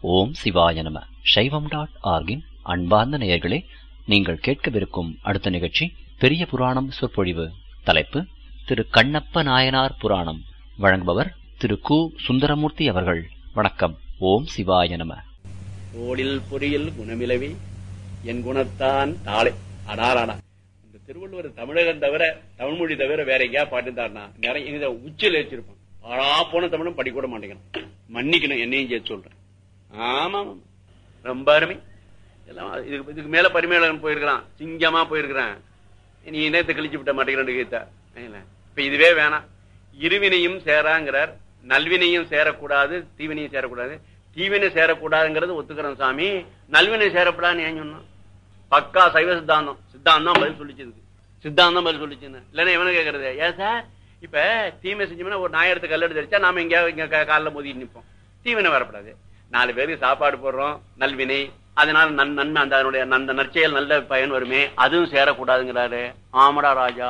ஓம் சிவாய நம சைவம் டாட் ஆர்கின் அன்பார்ந்த நேயர்களே நீங்கள் கேட்கவிருக்கும் அடுத்த நிகழ்ச்சி பெரிய புராணம் சொற்பொழிவு தலைப்பு திரு கண்ணப்ப நாயனார் புராணம் வழங்குபவர் திரு கு சுந்தரமூர்த்தி அவர்கள் வணக்கம் ஓம் சிவாய நம தோளில் பொறியில் குணமிலவி என் குணத்தான் தாளை அடாராடா இந்த திருவள்ளுவர் தமிழகம் தவிர தமிழ் மொழி தவிர வேற எங்கேயா பாட்டுந்தாருனா நிறைய இங்க உச்சியில் வச்சிருப்பான் ஆளா போன தமிழும் படிக்கூட மாட்டேங்கிறான் மன்னிக்கணும் என்னையும் சேர்த்து சொல்றேன் ஆமா ஆமா. ரொம்ப அருமை எல்லாம் இதுக்கு இதுக்கு மேல பரிமேலகன் போயிருக்கிறான் சிங்கமா போயிருக்கிறான் நீ இணையத்தை கழிச்சு விட்ட மாட்டேங்கிறான்னு கேட்டா இல்ல. இப்ப இதுவே வேணாம் இருவினையும் சேராங்கிறார் நல்வினையும் சேரக்கூடாது தீவினையும் சேரக்கூடாது தீவினை சேரக்கூடாதுங்கிறது ஒத்துக்கிறோம் சாமி நல்வினை சேரக்கூடாதுன்னு ஏன் சொன்னான் பக்கா சைவ சித்தாந்தம் சித்தாந்தம் பதில் சொல்லிச்சு இதுக்கு சித்தாந்தம் பதில் சொல்லிச்சுன்னு இல்லைன்னா இவனு கேட்கறது ஏன் சார் இப்ப தீமை செஞ்சோம்னா ஒரு நாயெடுத்து கல்லெடுத்து அடிச்சா நாம எங்கேயாவது இங்க கா- கால்ல மோதி நிற்போம் தீவினை வரக்கூடாது நாலு பேருக்கு சாப்பாடு போடுறோம் நல்வினை அதனால நன் நன்மை அந்த அதனுடைய அந்த நற்செயல் நல்ல பயன் வருமே அதுவும் சேரக்கூடாதுங்கிறாரு ஆமடா ராஜா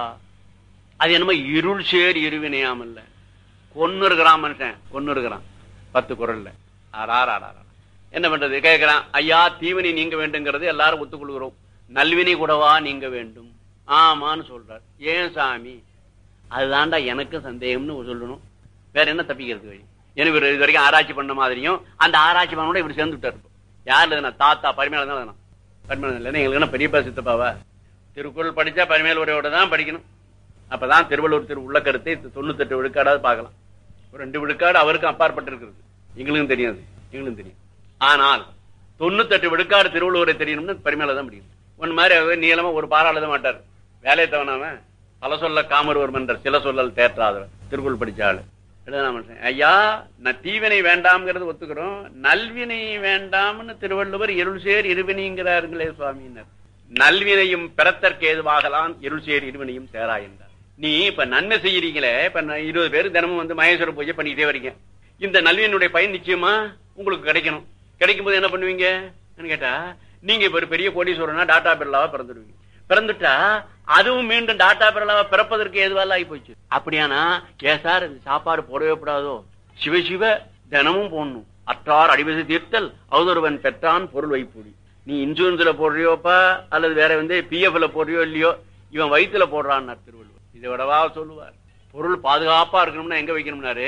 அது என்னமோ இருள் சேர் இருவினையாம் இல்ல கொன்னு இருக்கிறான் மனுஷன் கொன்னு இருக்கிறான் பத்து குரல்ல ஆறாறாரா என்ன பண்றது கேட்கிறான் ஐயா தீவினை நீங்க வேண்டுங்கிறது எல்லாரும் ஒத்துக்கொள்கிறோம் நல்வினை கூடவா நீங்க வேண்டும் ஆமான்னு சொல்றார் ஏன் சாமி அதுதான்டா எனக்கும் சந்தேகம்னு சொல்லணும் வேற என்ன தப்பிக்கிறது வழி எனக்கு இவரு இது வரைக்கும் ஆராய்ச்சி பண்ண மாதிரியும் அந்த ஆராய்ச்சி பண்ணோட இவர் சேர்ந்து விட்டாரு இப்போ. யார் எழுதுனா தாத்தா பரிமையில தான் எழுதணும் பரிமையில இல்லைன்னா எங்களுக்கு என்ன பெரியப்பா சித்தப்பாவா திருக்குறள் படிச்சா பரிமையல் உரையோட தான் படிக்கணும் அப்பதான் திருவள்ளுவர் திரு உள்ள கருத்தை தொண்ணூத்தெட்டு விழுக்காடாவது பார்க்கலாம் ஒரு ரெண்டு விழுக்காடு அவருக்கும் அப்பாற்பட்டு இருக்கிறது எங்களுக்கும் தெரியாது எங்களுக்கும் தெரியும் ஆனால் தொண்ணூத்தெட்டு விழுக்காடு திருவள்ளுவரை தெரியணும்னு பரிமையில தான் முடியும் ஒன்னு மாதிரி அவர் நீளமா ஒரு பாரா எழுத மாட்டார் வேலையை தவணாம பல சொல்ல காமருவர் மன்னர் சில சொல்லல் தேற்றாதவர் திருக்குறள் படிச்ச ஆளு எழுதனா மனுஷன் ஐயா நான் தீவினை வேண்டாம்ங்கிறது ஒத்துக்கிறோம் நல்வினை வேண்டாம்னு திருவள்ளுவர் இருள் சேர் இருவினைங்கிறாருங்களே சுவாமியினர் நல்வினையும் பிறத்தற்கு ஏதுவாகலாம் இருள் சேர் இருவினையும் சேரா என்றார் நீ இப்ப நன்மை செய்யறீங்களே இப்ப நான் இருபது பேர் தினமும் வந்து மகேஸ்வர பூஜை பண்ணிட்டே வரீங்க இந்த நல்வினுடைய பயன் நிச்சயமா உங்களுக்கு கிடைக்கணும் கிடைக்கும் போது என்ன பண்ணுவீங்க கேட்டா நீங்க இப்ப ஒரு பெரிய கோடீஸ்வரனா டாடா பிர்லாவா பிறந்துடுவீங்க பிறந்துட்டா அதுவும் மீண்டும் டாடா பிர்லாவா பிறப்பதற்கு ஏதுவாக ஆகி போச்சு அப்படியானா ஏ சார் இந்த சாப்பாடு போடவே கூடாதோ சிவ சிவ தினமும் போடணும் அற்றார் அடிவசை தீர்த்தல் அவதொருவன் பெற்றான் பொருள் வைப்பூடி நீ இன்சூரன்ஸ்ல போடுறியோப்பா அல்லது வேற வந்து பிஎஃப்ல போடுறியோ இல்லையோ இவன் வயித்துல போடுறான் திருவள்ளுவர் இதை விடவா சொல்லுவார் பொருள் பாதுகாப்பா இருக்கணும்னா எங்க வைக்கணும்னாரு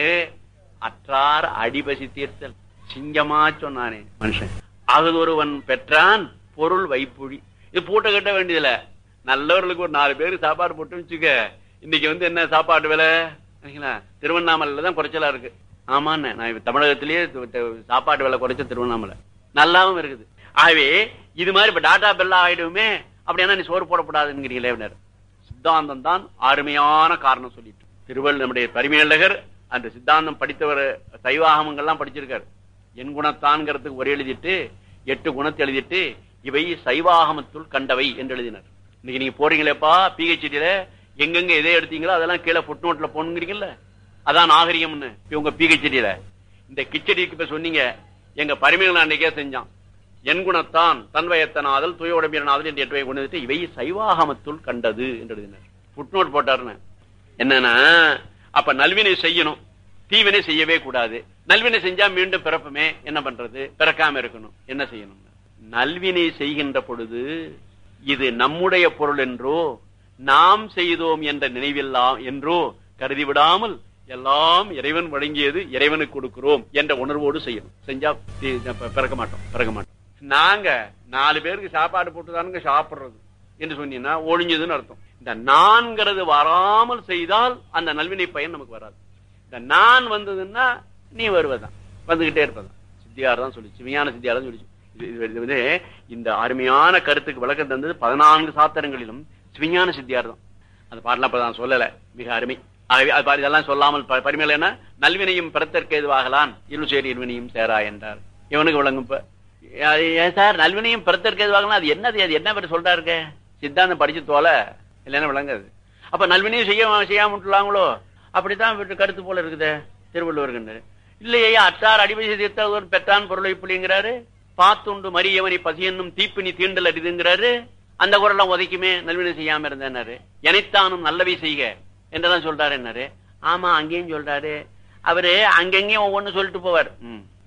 அற்றார் அடிபசி தீர்த்தல் சிங்கமா சொன்னானே மனுஷன் அகதொருவன் பெற்றான் பொருள் வைப்புழி இது பூட்ட கட்ட வேண்டியதில்ல நல்லவர்களுக்கு ஒரு நாலு பேருக்கு சாப்பாடு போட்டு வச்சுக்க இன்னைக்கு வந்து என்ன சாப்பாட்டு விலை சரிங்களா? திருவண்ணாமலையில தான் குறைச்சலா இருக்கு ஆமாண்ணே நான் இப்ப தமிழகத்திலேயே து- து- சாப்பாட்டு விலை குறைச்ச திருவண்ணாமலை நல்லாவும் இருக்குது ஆகவே இது மாதிரி இப்ப டாடா பெல்லா ஆயிடுமே அப்படின்னா நீ சோறு போடக்கூடாதுங்கிறீங்களே அப்படின்னாரு. சித்தாந்தம் தான் அருமையான காரணம் சொல்லிட்டு திருவள்ளுவர் நம்முடைய பரிமேலகர் அந்த சித்தாந்தம் படித்தவர் சைவாகமங்கள்லாம் படிச்சிருக்காரு என் குணத்தான்ங்கிறதுக்கு ஒரு எழுதிட்டு எட்டு குணத்தை எழுதிட்டு இவை சைவாகமத்துள் கண்டவை என்று எழுதினார் இன்னைக்கு நீங்க போறீங்களேப்பா பிஹெச்டியில எங்கெங்க எதை எடுத்தீங்களோ அதெல்லாம் கீழே ஃபுட் நோட்ல போனுங்கிறீங்கல்ல அதான் நாகரிகம்னு இவங்க பிஹெச்டியில இந்த கிச்சடிக்கு இப்ப சொன்னீங்க எங்க பரிமைகள் அன்னைக்கே செஞ்சான் என் குணத்தான் தன்வயத்தனாதல் துய உடம்பியனாதல் என்று எட்டுவை கொண்டு வந்துட்டு இவை சைவாகமத்துள் கண்டது என்று எழுதினார் ஃபுட்நோட் போட்டாருன்னு என்னன்னா அப்ப நல்வினை செய்யணும் தீவினை செய்யவே கூடாது நல்வினை செஞ்சா மீண்டும் பிறப்புமே என்ன பண்றது பிறக்காம இருக்கணும் என்ன செய்யணும் நல்வினை செய்கின்ற பொழுது இது நம்முடைய பொருள் என்றோ நாம் செய்தோம் என்ற நினைவில்லாம் என்றோ கருதி விடாமல் எல்லாம் இறைவன் வழங்கியது இறைவனுக்கு கொடுக்கிறோம் என்ற உணர்வோடு செய்யணும் செஞ்சா தி- ப- பிறக்க மாட்டோம் பிறக்க மாட்டோம் நாங்க நாலு பேருக்கு சாப்பாடு போட்டுதானுங்க சாப்பிடுறது என்று சொன்னீங்கன்னா ஒழிஞ்சதுன்னு அர்த்தம் இந்த நான்கிறது வராமல் செய்தால் அந்த நல்வினை பயன் நமக்கு வராது இந்த நான் வந்ததுன்னா நீ வருவதான் வந்துகிட்டே இருப்பதான் சித்தியார் தான் சொல்லி சிவியான சித்தியார் தான் சொல்லி இது- இது இது வந்து இந்த அருமையான கருத்துக்கு விளக்கம் தந்தது பதினான்கு சாத்திரங்களிலும் சிவிஞான சித்தியார் தான் அந்த பாடலாம் இப்ப நான் சொல்லல மிக அருமை ஆகவே அது பாரு, இதெல்லாம் சொல்லாமல் ப- பரிமையில என்ன நல்வினையும் பிறத்தற்கு எதுவாகலான் இருள் சேரி இருவினையும் சேரா என்றார் இவனுக்கு விளங்கும் இப்ப அது ஏன் சார் நல்வினையும் பிறத்தற்கு எதுவாகலாம் அது என்னது அது என்ன பேர் சொல்றாருங்க சித்தாந்தம் படிச்சு தோல இல்லைன்னா விளங்காது அப்ப நல்வினையும் செய்ய செய்யாம விட்டுலாங்களோ அப்படித்தான் விட்டு கருத்து போல இருக்குதே திருவள்ளுவர்கின்ற இல்லையா அற்றார் அடிமை தீர்த்தவர் பெற்றான் பொருளை புள்ளிங்கிறாரு பாத்துண்டு மரியவனை பசியன்னும் தீப்பினி தீண்டல் அடிதுங்கிறாரு அந்த குரலாம் உதைக்குமே நல்வினை செய்யாம இருந்தேன்னாரு எனைத்தானும் நல்லவை செய்க என்றெல்லாம் சொல்றாரு என்னாரு ஆமா அங்கேயும் சொல்றாரு அவரு அங்கங்கேயும் ஒவ்வொன்னு சொல்லிட்டு போவார் ம்.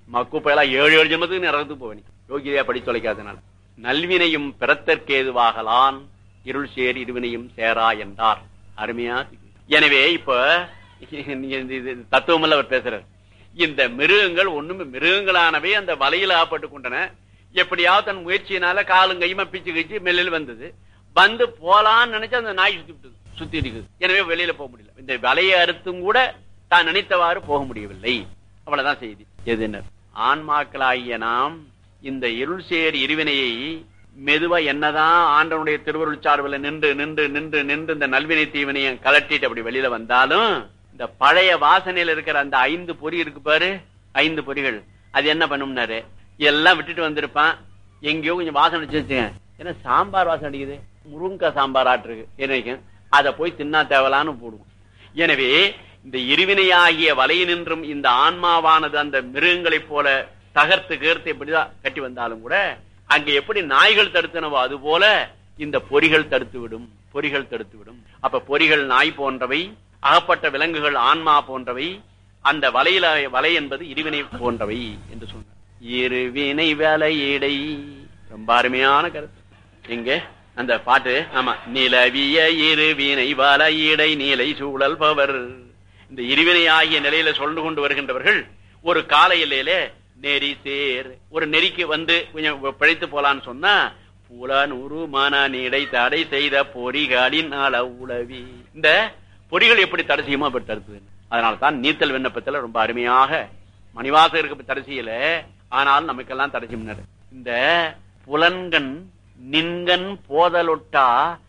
மக்குப்பையெல்லாம் ஏழு ஏழு ஜென்மத்துக்கு நரகத்துக்கு போவேன் யோகிதையா படி தொலைக்காதனால நல்வினையும் பிறத்தற்கேதுவாகலான் இருள் சேர் இருவினையும் சேரா என்றார் அருமையா எனவே இப்ப நீங்க இந்த இது தத்துவமல்ல அவர் பேசுறார் இந்த மிருகங்கள் ஒண்ணுமே மிருகங்களானவே அந்த வலையில் ஆப்பட்டு கொண்டன எப்படியாவது தன் முயற்சியினால காலும் கையுமா பிச்சு கிச்சு மெல்லில் வந்தது வந்து போலான்னு நினைச்சு அந்த நாய் சுத்தி விட்டது சுத்தி இருக்குது எனவே வெளியில போக முடியல இந்த வலையை அறுத்தும் கூட தான் நினைத்தவாறு போக முடியவில்லை அவ்வளவுதான் செய்தி எது என்ன ஆன்மாக்களாகிய நாம் இந்த இருள் சேர் இருவினையை மெதுவா என்னதான் ஆண்டவனுடைய திருவருள் சார்பில் நின்று நின்று நின்று நின்று இந்த நல்வினை தீவினையை கலட்டிட்டு அப்படி வெளியில வந்தாலும் இந்த பழைய வாசனையில இருக்கிற அந்த ஐந்து பொறி இருக்கு பாரு ஐந்து பொறிகள் அது என்ன பண்ணும்னாரு எல்லாம் விட்டுட்டு வந்திருப்பான் எங்கேயோ கொஞ்சம் வாசனை அடிச்சு வச்சுங்க ஏன்னா சாம்பார் வாசனை அடிக்குது முருங்கா சாம்பார் ஆட்டிருக்கு என்னைக்கும் அதை போய் தின்னா தேவலான்னு போடுவோம் எனவே இந்த இருவினையாகிய வலையினின்றும் இந்த ஆன்மாவானது அந்த மிருகங்களைப் போல தகர்த்து கேர்த்து எப்படிதான் கட்டி வந்தாலும் கூட அங்க எப்படி நாய்கள் தடுத்தனவோ அது போல இந்த பொறிகள் தடுத்து விடும் பொறிகள் தடுத்து விடும் அப்ப பொறிகள் நாய் போன்றவை அகப்பட்ட விலங்குகள் ஆன்மா போன்றவை அந்த வலையில வலை என்பது இருவினை போன்றவை என்று சொன்னார் இருவினை வலையிடை ரொம்ப அருமையான கருத்து எங்க அந்த பாட்டு ஆமா நிலவிய இருவினை வலையிடை நீலை சூழல் பவர் இந்த இருவினை ஆகிய நிலையில சொல்ந்து கொண்டு வருகின்றவர்கள் ஒரு கால எல்லையில நெறி சேர் ஒரு நெறிக்கு வந்து கொஞ்சம் பிழைத்து போலான்னு சொன்னா புலனுரு மன நீடை தடை செய்த பொறிகளின் அள உளவி இந்த பொறிகள் எப்படி தடை செய்யுமோ அப்படி தடுத்து அதனால தான் நீத்தல் விண்ணப்பத்துல ரொம்ப அருமையாக மணிவாசகருக்கு தடை செய்யல ஆனால் நமக்கெல்லாம் தடை செய்யும் இந்த புலன்கண் நின்கண் போதலொட்டா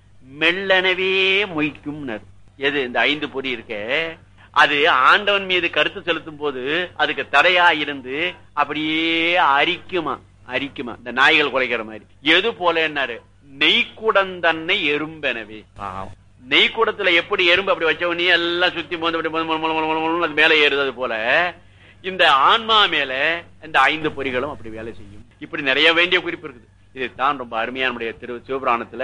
மெல்லனவே மொய்க்கும் எது இந்த ஐந்து பொறி இருக்க அது ஆண்டவன் மீது கருத்து செலுத்தும் போது அதுக்கு தடையா இருந்து அப்படியே அரிக்குமா அரிக்குமா இந்த நாய்கள் குலைக்கிற மாதிரி எது போல என்னாரு நெய்க்குடந்தன்னை எறும்பெனவே பாவம் நெய்க்குடத்துல எப்படி எறும்பு அப்படி வச்சவனே எல்லாம் சுத்தி மோந்து அப்படி மோந்து மோந்து மோந்து மோந்து மோந்து அது மேல ஏறுது அது போல இந்த ஆன்மா மேல இந்த ஐந்து பொறிகளும் அப்படி வேலை செய்யும் இப்படி நிறைய வேண்டிய குறிப்பு இருக்குது இதுதான் ரொம்ப அருமையான நம்முடைய திரு சிவபுராணத்துல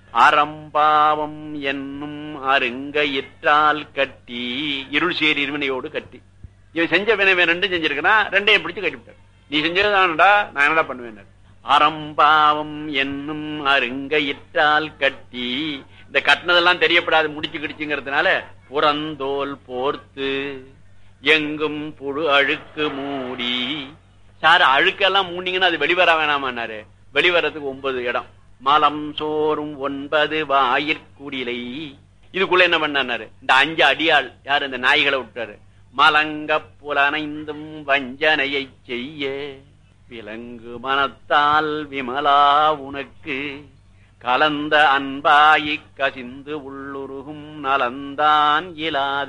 அறம்பாவம் என்னும் அருங்கயிற்றால் கட்டி இருள் சேரி இருவினையோடு கட்டி இவன் செஞ்ச வினவன் ரெண்டும் செஞ்சிருக்கனா ரெண்டையும் பிடிச்சு கட்டிவிட்டார் நீ செஞ்சதானடா நான் என்னடா பண்ணுவேன் அறம்பாவம் என்னும் அருங்கயிற்றால் கட்டி இந்த கட்டினதெல்லாம் தெரியப்படாது முடிச்சு கிடிச்சுங்கிறதுனால புறந்தோல் போர்த்து எங்கும் புழு அழுக்கு மூடி சார் அழுக்கெல்லாம் மூடிங்கன்னா அது வெளிவர வேணாமான்னாரு வெளிவரத்துக்கு ஒன்பது இடம் மலம் சோறும் ஒன்பது வாயிற்குடிலை இதுக்குள்ள என்ன பண்ணாரு இந்த அஞ்சு அடியாள் யாரு இந்த நாய்களை விட்டாரு மலங்க புலனைந்தும் வஞ்சனையை செய்ய விலங்கு மனத்தால் விமலா உனக்கு கலந்த அன்பாயி கசிந்து உள்ளுருகும் நலந்தான் இலாத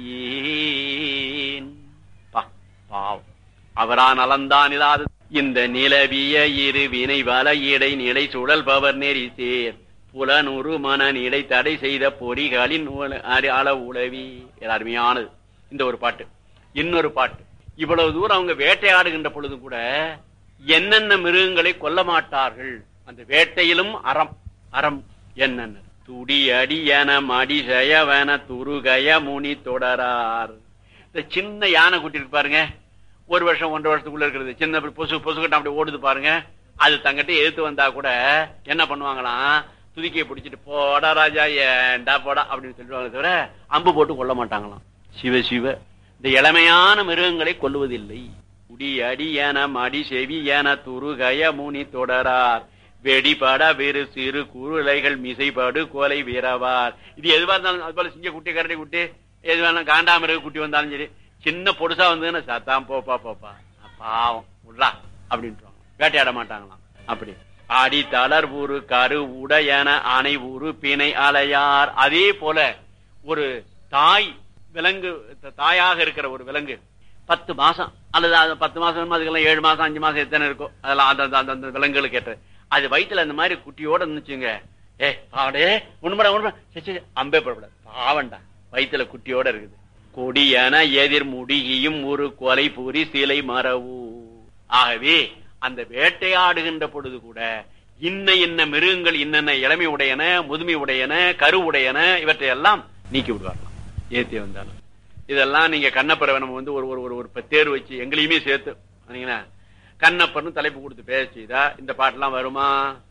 சிறியேன் பாவம் அவரா நலந்தான் இல்லாத இந்த நிலவிய இரு வினை வலையிடை நிலை சுழல் பவர் நெறி சேர் புலனுரு மன நிலை தடை செய்த பொறிகளின் அள உளவி அருமையானது இந்த ஒரு பாட்டு இன்னொரு பாட்டு இவ்வளவு தூரம் அவங்க வேட்டையாடுகின்ற பொழுது கூட என்னென்ன மிருகங்களை கொல்ல மாட்டார்கள் அந்த வேட்டையிலும் அறம் அறம் என்னென்ன துடி அடியன மடிசயவன துருகய முனி தொடரார் இந்த சின்ன யானை குட்டி இருக்கு பாருங்க ஒரு வருஷம் ஒன்றரை வருஷத்துக்குள்ள இருக்கிறது சின்ன பொசு பொசுக்கட்டம் அப்படி ஓடுது பாருங்க அது தங்கிட்ட எதிர்த்து வந்தா கூட என்ன பண்ணுவாங்களாம் துதிக்கையை பிடிச்சிட்டு போடா ராஜா ஏண்டா போடா அப்படின்னு சொல்லுவாங்க தவிர அம்பு போட்டு கொல்ல மாட்டாங்களாம் சிவ சிவ இந்த இளமையான மிருகங்களை கொல்லுவதில்லை குடி அடி என மடி செவி என துருகய முனி தொடரார் வெடிபட வேறு சிறு குருளைகள் மிசைபாடு கோலை வீரவார் இது எதுவா இருந்தாலும் அது போல சிங்க குட்டி கரடி குட்டி எது வேணாலும் காண்டாமிருக குட்டி வந்தாலும் சரி சின்ன பொடுசா வந்ததுன்னா சத்தாம் போப்பா போப்பா பாவம் உள்ளா அப்படின்ட்டு வேட்டையாட மாட்டாங்களாம் அப்படி அடி தளர்வுரு கரு உடையன அணை உரு பிணை அலையார் அதே போல ஒரு தாய் விலங்கு தாயாக இருக்கிற ஒரு விலங்கு பத்து மாசம் அல்லது பத்து மாசம் அதுக்கெல்லாம் ஏழு மாசம் அஞ்சு மாசம் எத்தனை இருக்கும் அதெல்லாம் அந்த அந்த விலங்குகளுக்கு ஏற்ற அது வயிற்றுல அந்த மாதிரி குட்டியோட இருந்துச்சுங்க ஏ பாவடே உண்மைடா உண்மை அம்பே படப்படாது பாவண்டா வயிற்றுல குட்டியோட இருக்குது கொடியன எதிர் முடியும் ஒரு கொலை பூரி சிலை மரவு ஆகவே அந்த வேட்டையாடுகின்ற பொழுது கூட இன்ன இன்ன மிருகங்கள் இன்னென்ன இளமை உடையன முதுமை உடையன கரு உடையன இவற்றை எல்லாம் நீக்கி விடுவார்களாம் ஏத்தி வந்தாலும் இதெல்லாம் நீங்க கண்ணப்பறவை நம்ம வந்து ஒரு ஒரு ஒரு தேர்வு வச்சு எங்களையுமே சேர்த்து சரிங்களா கண்ணப்பர்னு தலைப்பு கொடுத்து பேச செய்தா இந்த பாட்டெல்லாம் வருமா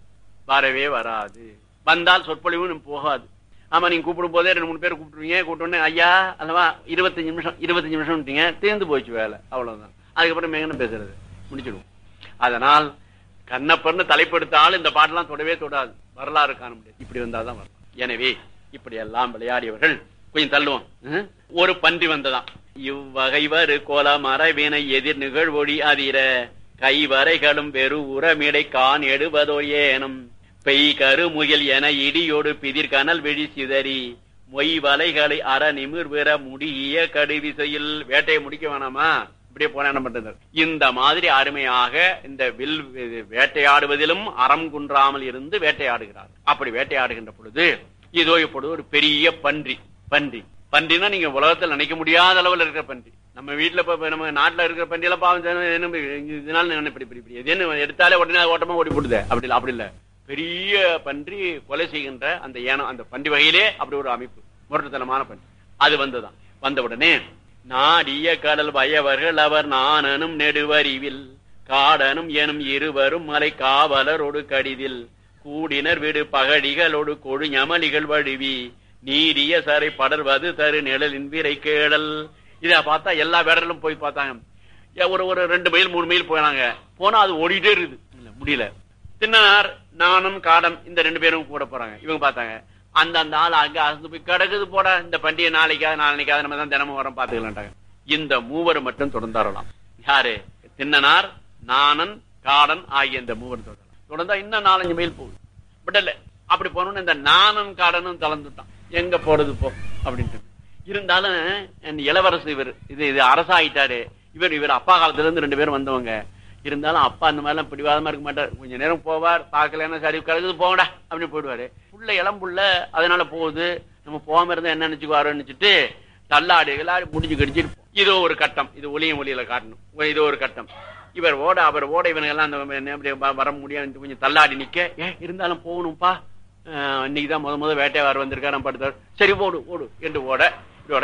வரவே வராது வந்தால் சொற்பொழிவும் போகாது ஆமா நீங்க கூப்பிடும் போதே ரெண்டு மூணு பேர் கூப்பிட்டுருவீங்க கூப்பிட்டோன்னே ஐயா அல்லவா இருபத்தஞ்சு நிமிஷம் இருபத்தஞ்சு நிமிஷம் தேர்ந்து போச்சு வேலை அவ்வளவுதான் அதுக்கப்புறம் மேங்கன்னு பேசுறது முடிச்சிடுவோம் அதனால் கண்ணப்பர்னு தலைப்படுத்தால் இந்த பாட்டெல்லாம் தொடவே தொடாது வரலாறு காண முடியாது இப்படி வந்தாதான் வரலாம் எனவே இப்படி எல்லாம் விளையாடியவர்கள் கொஞ்சம் தள்ளுவோம் ம்? ஒரு பன்றி வந்ததாம் இவ்வகை வரு கோல மரவினை எதிர் நிகழ்வொடி அதிர கைவரைகளும் வெறு உரமிடை கான் எடுவதோ ஏனும் பெய் கருமுகில் என இடியோடு பிதிர் கனல் விழி சிதறி மொய் வலைகளை அற நிமிர்விற முடிய கடுவிசையில் வேட்டையை முடிக்க வேணாமா இப்படியே போன என்ன பண்றது இந்த மாதிரி அருமையாக இந்த வில் இது வேட்டையாடுவதிலும் அறம் குன்றாமல் இருந்து வேட்டையாடுகிறார் அப்படி வேட்டையாடுகின்ற பொழுது இதோ இப்பொழுது ஒரு பெரிய பன்றி பன்றி பன்றினா நீங்க உலகத்தில் நினைக்க முடியாத அளவுல இருக்கிற பன்றி நம்ம வீட்டுல இப்ப இப்ப நம்ம நாட்டுல இருக்கிற பன்றி எல்லாம் பாவம் செய்யணும், என்ன இப்படி, இதனால என்ன இப்படி இப்படி இப்படி இது என்ன எடுத்தாலே உடனே அது ஓட்டமா ஓடி போடுது அப்படி இல்ல அப்படி இல்ல பெரிய பன்றி கொலை செய்கின்ற அந்த ஏனம் அந்த பன்றி வகையிலே அப்படி ஒரு அமைப்பு முரட்டுத்தனமான பன்றி அது வந்துதான் வந்த உடனே நாடிய கடல் வயவர்கள் அவர் நானனும் நெடுவறிவில் காடனும் எனும் இருவரும் மலை காவலரோடு கடிதில் கூடினர் விடு பகடிகளோடு கொடு ஞமலிகள் வழுவி நீரிய சரை படர்வது தரு நிழலின் விரை கேடல் இத பார்த்தா எல்லா வேடலும் போய் பார்த்தாங்க ஏ, ஒரு ஒரு ரெண்டு மைல் மூணு மைல் போனாங்க போனா அது ஓடிட்டே இருக்குது இல்ல, முடியல தின்னார் நானும் காடம் இந்த ரெண்டு பேரும் கூட போறாங்க இவங்க பார்த்தாங்க அந்த அந்த ஆள் அங்க அசந்து போய் கிடக்குது போட இந்த பண்டிகை நாளைக்காவது நாளைக்காவது நம்ம தான் தினமும் வரோம் பாத்துக்கலான்ட்டாங்க இந்த மூவர் மட்டும் தொடர்ந்தாரலாம் யாரு தின்னனார் நானன் காடன் ஆகிய இந்த மூவர் தொடரலாம் தொடர்ந்தா இன்னும் நாலஞ்சு மைல் போகுது விடல அப்படி போனோம்னு இந்த நானும் காடனும் தளர்ந்துட்டான் எங்க போறது போ அப்படின்ட்டு இருந்தாலும் இந்த இளவரசு இவர் இது இது அரசாயிட்டாரு இவர் இவர் அப்பா காலத்துல இருந்து ரெண்டு பேரும் வந்தவங்க இருந்தாலும் அப்பா அந்த மாதிரி எல்லாம் பிடிவாதமா இருக்க மாட்டார் கொஞ்ச நேரம் போவார் பார்க்கலன்னா சரி கிடக்குது போங்கடா அப்படின்னு போயிடுவாரு புள்ள இளம் புள்ள அதனால போகுது நம்ம போகாம இருந்தா என்ன நினைச்சுக்குவாரோன்னு நினைச்சிட்டு தள்ளாடி கிளாடி முடிஞ்சு கடிச்சிட்டு போ- இதோ ஒரு கட்டம் இது ஒளியும் ஒளியில காட்டணும் ஓ, இதோ ஒரு கட்டம் இவர் ஓட அவர் ஓட இவனுங்க எல்லாம் அந்த என்ன இப்படி வ- வர முடியாது கொஞ்சம் தள்ளாடி நிக்க ஏ இருந்தாலும் போகணும்ப்பா அஹ், இன்னைக்குதான் முத முத வேட்டையார் வந்திருக்காரு நம்ம படுத்தார் சரி ஓடு ஓடு என்று ஓட இதோட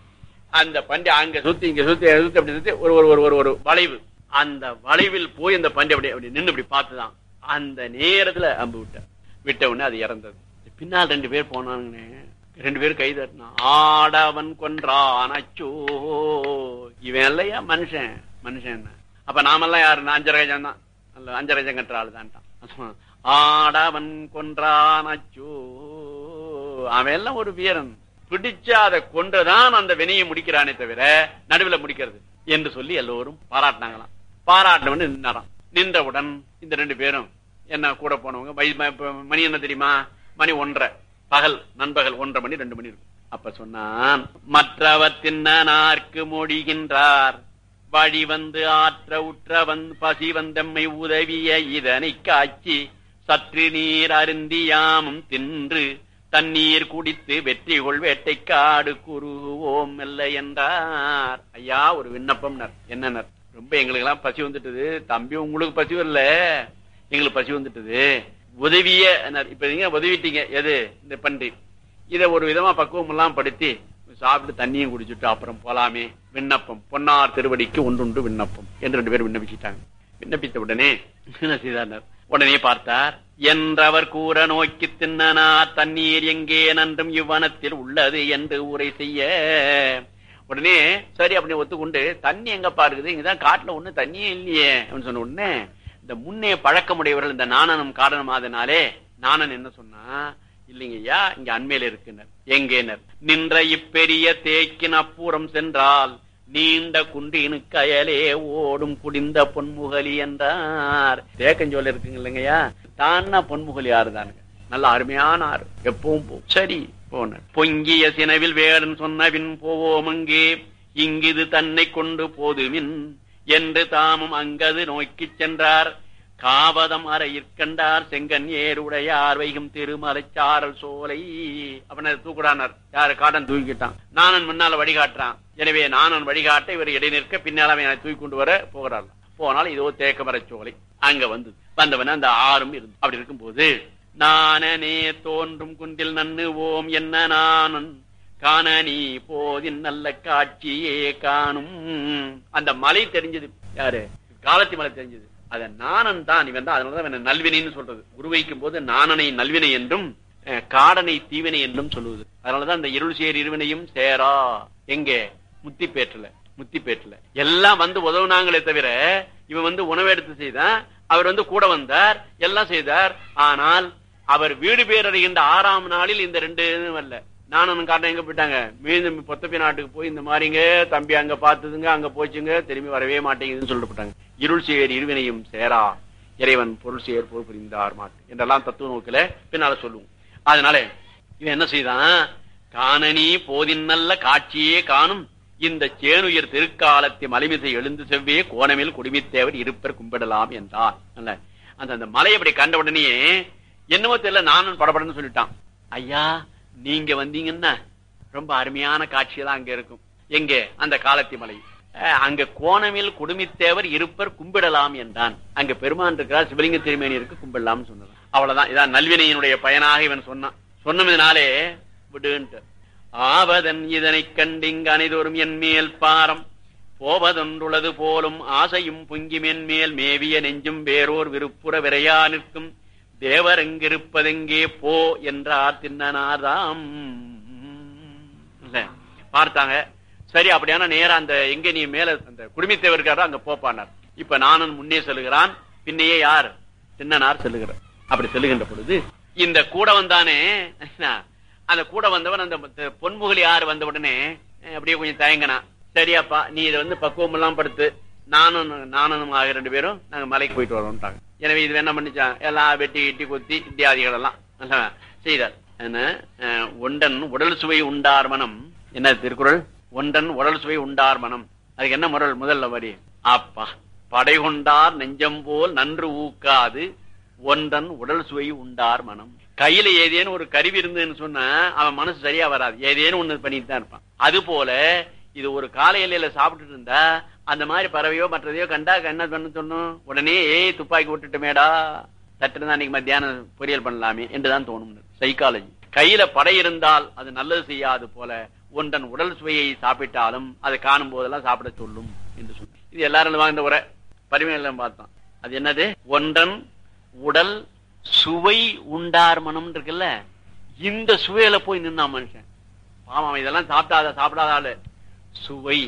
அந்த பண்டி அங்க சுத்தி இங்க சுத்தி சுத்தி அப்படி சுத்தி ஒரு ஒரு ஒரு ஒரு ஒரு வளைவு அந்த வளைவில் போய் அந்த பண்டி அப்படி அப்படி நின்னு இப்படி பார்த்துதான் அந்த நேரத்துல அம்பு விட்ட விட்ட உடனே அது இறந்தது பின்னால் ரெண்டு பேர் போனாங்கன்னு ரெண்டு பேரும் கை தட்டினா ஆடவன் கொன்றான் அச்சோ இவன் இல்லையா மனுஷன் மனுஷன் என்ன அப்ப நாமெல்லாம் யாரு அஞ்சரை கஜம் தான் அல்ல அஞ்சரை கஜம் கட்டுற ஆளு தான்ட்டான் ஆடவன் கொன்றான் அச்சோ அவன் எல்லாம் ஒரு வீரன் பிடிச்சு அதை கொண்டுதான் அந்த வினையை முடிக்கிறானே தவிர நடுவில் முடிக்கிறது என்று சொல்லி எல்லோரும் பாராட்டினாங்களாம் பாராட்டினவன் நின்றாராம் நின்றவுடன் இந்த ரெண்டு பேரும் என்ன கூட போனவங்க வய- ம- இப்ப மணி என்ன தெரியுமா மணி ஒன்றரை பகல் நண்பகல் ஒன்றரை மணி ரெண்டு மணி இருக்கும் அப்ப சொன்னான் மற்றவர் தின்னார்க்கு மொழிகின்றார் வழி வந்து ஆற்ற உற்றவன் பசி வந்தம்மை உதவிய இதனை காட்சி சற்று நீர் அருந்தியாமும் தின்று தண்ணீர் குடித்து வெற்றி கொள் வேட்டைக்காடு குருவோம் மெல்ல என்றார் ஐயா ஒரு விண்ணப்பம் என்னனர் ரொம்ப எங்களுக்கு எல்லாம் பசி வந்துட்டது தம்பி உங்களுக்கு பசி வரல எங்களுக்கு பசி வந்துட்டது உதவிய என்னார். இப்ப நீங்க உதவிட்டீங்க எது இந்த பன்றி இத ஒரு விதமா பக்குவம் எல்லாம் படுத்தி சாப்பிட்டு தண்ணியும் குடிச்சிட்டு அப்புறம் போலாமே விண்ணப்பம் பொன்னார் திருவடிக்கு ஒன்றுண்டு விண்ணப்பம் என்று ரெண்டு பேரும் விண்ணப்பிச்சிட்டாங்க விண்ணப்பித்த உடனே என்ன செய்தார் உடனே பார்த்தார் என்றவர் கூற நோக்கி தின்னனா தண்ணீர் எங்கே நன்றும் இவ்வனத்தில் உள்ளது என்று உரை செய்ய உடனே சரி அப்படின்னு ஒத்துக்கொண்டு தண்ணி எங்கப்பா இருக்குது இங்கதான் காட்டுல ஒண்ணு தண்ணியே இல்லையே அப்படின்னு சொன்ன உடனே இந்த முன்னே பழக்கமுடையவர்கள் இந்த நாணனம் காரணம் அதனாலே நாணன் என்ன சொன்னா இல்லைங்கய்யா இங்க அண்மையில இருக்குனர் எங்கேனர் நின்ற இப்பெரிய தேக்கின் அப்புறம் சென்றால் நீண்ட குன்றினு கயலே ஓடும் குடிந்த பொன்முகலி என்றார் தேக்கஞ்சோல இருக்குங்க இல்லைங்கய்யா தானா பொன்முகலி ஆறு தானுங்க நல்ல அருமையான ஆறு எப்பவும் போ சரி போன பொங்கிய சினவில் வேடன் சொன்னவின் போவோம் அங்கே இங்கிது தன்னை கொண்டு போதுமின் என்று தாமும் அங்கது நோக்கிச் சென்றார் காவதம் அற இருக்கண்டார் செங்கன் ஏருடையார் வைகும் திருமலைச்சாரல் சோலை அவனை தூக்குடானார் யாரு காடன் தூக்கிட்டான் நானன் முன்னால வழிகாட்டுறான் எனவே நானன் வழிகாட்ட இவர் இடை நிற்க பின்னால் அவன் தூக்கி கொண்டு வர போகிறார் போனால் இதோ தேக்கமரச் சோலை அங்க வந்து வந்தவன அந்த ஆறும் இருந்து அப்படி இருக்கும்போது நானனே தோன்றும் குன்றில் நன்னுவோம் என்ன நானன் காண நீ போதின் நல்ல காட்சியே காணும் அந்த மலை தெரிஞ்சது யாரு காலத்தி மலை தெரிஞ்சது அத நாணன் தான் இவன் தான் அதனாலதான் இவனை நல்வினைன்னு சொல்றது குரு வைக்கும் போது நாணனை நல்வினை என்றும் அஹ், காடனை தீவினை என்றும் சொல்லுவது அதனாலதான் இந்த இருள் சேர் இருவினையும் சேரா எங்கே முத்திப்பேற்றல முத்திப்பேற்றல எல்லாம் வந்து உதவுனாங்களே தவிர இவன் வந்து உணவெடுத்து செய்தான் அவர் வந்து கூட வந்தார் எல்லாம் செய்தார் ஆனால் அவர் வீடு பேர் அறிகின்ற ஆறாம் நாளில் இந்த ரெண்டு இதுவும் வரல நானும் காரணம் எங்க போயிட்டாங்க மீண்டும் பொத்தப்பி நாட்டுக்கு போய் இந்த மாதிரிங்க தம்பி அங்க பார்த்ததுங்க அங்க போச்சுங்க திரும்பி வரவே மாட்டேங்குதுன்னு சொல்லப்பட்டாங்க இருள் சேர் இருவினையும் சேரா இறைவன் பொருள் சேர் பொருள் புரிந்தார் மாட்டு என்றெல்லாம் தத்துவ நோக்கில பின்னால சொல்லுவோம் அதனால இவன் என்ன செய்தான் காணனி போதின் நல்ல காட்சியே காணும் இந்த சேனுயர் திருக்காலத்தை மலைமிசை எழுந்து செவ்வே கோணமில் குடிமித்தேவர் இருப்பர் கும்பிடலாம் என்றார் அல்ல அந்த அந்த மலை அப்படி கண்ட உடனே என்னமோ தெரியல நானும் படப்படன்னு சொல்லிட்டான் ஐயா நீங்க வந்தீங்கன்னா ரொம்ப அருமையான காட்சியெல்லாம் அங்க இருக்கும் எங்க அந்த காலத்தி மலை அஹ், அங்க கோணமில் குடுமித்தேவர் இருப்பர் கும்பிடலாம் என்றான் அங்க பெருமான் இருக்கிறார் சிவலிங்க திருமேனி இருக்கு கும்பிடலாம்னு சொன்னதான் அவ்வளவுதான் இதான் நல்வினையினுடைய பயனாக இவன் சொன்னான் சொன்னதுனாலே விடுன்ட்டு ஆவதன் இதனைக் கண்டிங் அனைதோறும் என் மேல் பாரம் போவதொன்றுளது போலும் ஆசையும் பொங்கி மென்மேல் மேவிய நெஞ்சும் வேறோர் விருப்புற விரையா நிற்கும் தேவர் எங்கிருப்பதெங்கே போ என்றார் தின்னனாதாம் இல்ல பார்த்தாங்க சரி அப்படியான நேரா அந்த எங்க நீ மேல அந்த குடுமித்தேவர் இருக்காரோ அங்க போப்பானார் இப்ப நானும் முன்னே செல்லுகிறான் பின்னையே யார் தின்னனார் செல்லுகிறார் அப்படி செல்லுகின்ற பொழுது இந்த கூட வந்தானே அந்த கூட வந்தவன் அந்த பொன்முகலி யார் வந்த உடனே அஹ், அப்படியே கொஞ்சம் தயங்கினான் சரியாப்பா நீ இதை வந்து பக்குவம் எல்லாம் படுத்து நானும் நானும் ஆகிய ரெண்டு பேரும் நாங்க மலைக்கு போயிட்டு வரோம்ட்டாங்க எனவே இது என்ன பண்ணிச்சான் எல்லாம் வெட்டி கிட்டி கொத்தி இத்தியாதிகள் எல்லாம் நல்லா செய்தார் என்ன அஹ், ஒன்றன் உடல் சுவை உண்டார் மனம் என்ன திருக்குறள் ஒன்றன் உடல் சுவை உண்டார் மனம் அதுக்கு என்ன முரல் முதல்ல வரி அப்பா படை கொண்டார் நெஞ்சம் போல் நன்று ஊக்காது ஒன்றன் உடல் சுவை உண்டார் மனம் கையில ஏதேனும் ஒரு கருவி இருந்ததுன்னு சொன்னா அவன் மனசு சரியா வராது ஏதேனும் ஒண்ணு பண்ணிட்டு தான் இருப்பான் அது போல இது ஒரு காலை இலையில சாப்பிட்டுட்டு இருந்தா அந்த மாதிரி பறவையோ மற்றதையோ கண்டா என்ன பண்ண தோணும் உடனே ஏய் துப்பாக்கி விட்டுட்டுமேடா சட்டுன்னு அன்னைக்கு மத்தியானம் பொரியல் பண்ணலாமே என்றுதான் தோணும் சைக்காலஜி கையில படை இருந்தால் அது நல்லது செய்யாது போல ஒன்றன் உடல் சுவையை சாப்பிட்டாலும் அதை காணும் போதெல்லாம் சாப்பிட சொல்லும் என்று சொன்ன இது எல்லாரும் வாழ்ந்த உரை பரிமையில பார்த்தோம் அது என்னது ஒன்றன் உடல் சுவை உண்டார் மனம் இருக்குல்ல இந்த சுவையில போய் நின்னா மனுஷன் பாவம் இதெல்லாம் சாப்பிடாத சாப்பிடாத ஆளு சுவை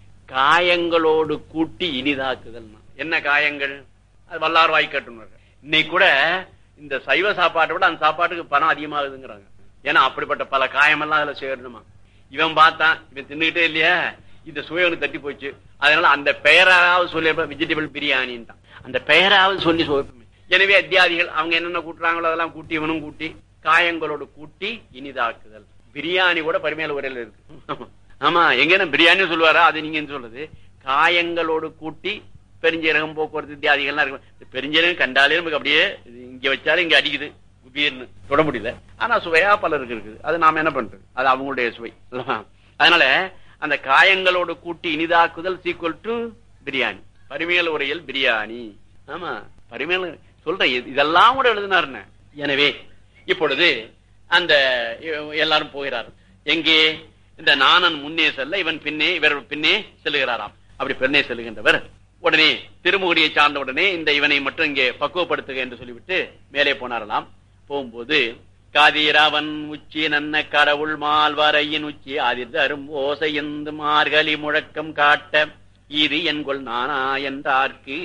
காயங்களோடு கூட்டி இனிதாக்குதல் என்ன காயங்கள் அது வல்லார் வாய் கட்டுனர் இன்னைக்கு கூட இந்த சைவ சாப்பாட்டை விட அந்த சாப்பாட்டுக்கு பணம் அதிகமாகுதுங்கிறாங்க ஏன்னா அப்படிப்பட்ட பல காயமெல்லாம் அதுல சேரணுமா இவன் பார்த்தான் இவன் தின்னுகிட்டே இல்லையா இந்த சுவையவனுக்கு தட்டி போச்சு அதனால அந்த பெயராவது சொல்லி வெஜிடபிள் பிரியாணின்ட்டான் அந்த பெயராவது சொல்லி சோப்பமே எனவே அத்தியாதிகள் அவங்க என்னென்ன கூட்டுறாங்களோ அதெல்லாம் கூட்டி இவனும் கூட்டி காயங்களோடு கூட்டி இனிதாக்குதல் பிரியாணி கூட பரிமையில உரையில இருக்கு ஆமா எங்க பிரியாணி சொல்லுவாரா அது நீங்க என்ன சொல்றது காயங்களோடு கூட்டி பெருஞ்சீரகம் போக்குவரத்து இத்தியாதிகள்லாம் இருக்கு பெருஞ்சீரகம் கண்டாலே நமக்கு அப்படியே இது இங்க வச்சாலும் இங்க அடிக்குது குபீர்னு தொட முடியல ஆனா சுவையா பலருக்கு இருக்குது அது நாம என்ன பண்றது அது அவங்களுடைய சுவை அல்லவா? அதனால அந்த காயங்களோடு கூட்டி இனிதாக்குதல் சீக்குவல் டு பிரியாணி பரிமையல் உரையில் பிரியாணி ஆமா பரிமையல் சொல்றேன் இது- இதெல்லாம் கூட எழுதினாருன்னு எனவே இப்பொழுது அந்த இ- எல்லாரும் போகிறார் எங்கே இந்த நாணன் முன்னே செல்ல இவன் பின்னே இவர் பின்னே செல்லுகிறாராம் அப்படி பின்னே செல்லுகின்றவர் உடனே திருமுகடியை சார்ந்த உடனே இந்த இவனை மட்டும் இங்கே பக்குவப்படுத்துக என்று சொல்லிவிட்டு மேலே போனாரலாம் போகும்போது காதிரவன் உச்சி நன்ன கடவுள் மால்வரையின் உச்சி அதிர் தரும் ஓசையந்து மார்கழி முழக்கம் காட்ட இது என்கொள் நானா என்றார்க்கு